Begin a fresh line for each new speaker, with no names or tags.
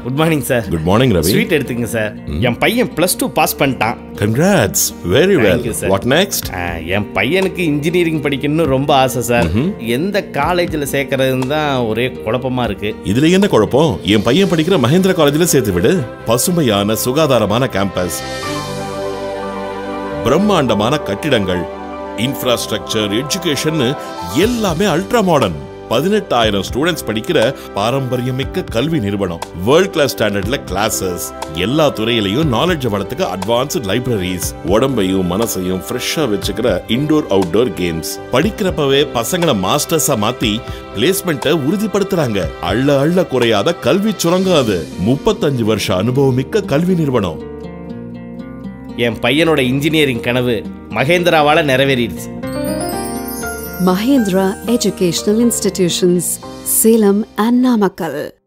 Good morning sir
good morning Ravi
sweet எடுத்துங்க sir என் பையன் ப்ளஸ் டூ பாஸ் பண்ணிட்டான்
congrats very well
Thank you, sir.
What next
ஆ, என் பையனுக்கு இன்ஜினியரிங் படிக்கணும்னு ரொம்ப ஆசை சார் எந்த காலேஜில் சேர்க்கறதுன்னு தான் ஒரே குழப்பமா இருக்கு
இதுல என்ன குழப்பம் என் பையன் படிக்கிற மகேந்திர காலேஜ்ல சேர்த்து விடு பசுமையான சுகாதாரமான கேம்பஸ் பிரம்மாண்டமான கட்டிடங்கள் இன்ஃப்ராஸ்ட்ரக்சர் எஜுகேஷன் எல்லாமே அல்ட்ரா மாடர்ன் பதினெட்டாயிரம் ஸ்டூடெண்ட்ஸ் படிக்கிற பாரம்பரியமிக்க கல்வி நிறுவனம் வேர்ல்ட் கிளாஸ் ஸ்டாண்டர்ட்ல கிளாஸஸ் எல்லா துறையிலையும் நாலேஜ் வளர்த்துக்க அட்வான்ஸ்ட் லைப்ரரிஸ் உடம்பையும் மனசையும் ஃப்ரெஷ்ஷா வச்சுக்கிற இன்டோர் அவுட்டோர் கேம்ஸ் படிக்கிறப்பவே பசங்களை மாஸ்டர்ஸா மாத்தி பிளேஸ்மெண்ட்டை உறுதிப்படுத்துறாங்க அள்ள அள்ள குறையாத கல்வி சுரங்கம் அது முப்பத்தஞ்சு வருஷ அனுபவமிக்க கல்வி நிறுவனம்
என் பையனோட இன்ஜினியரிங் கனவு மகேந்திராவால நிறைவேறிடுச்சு
Mahindra Educational Institutions, Salem and Namakkal.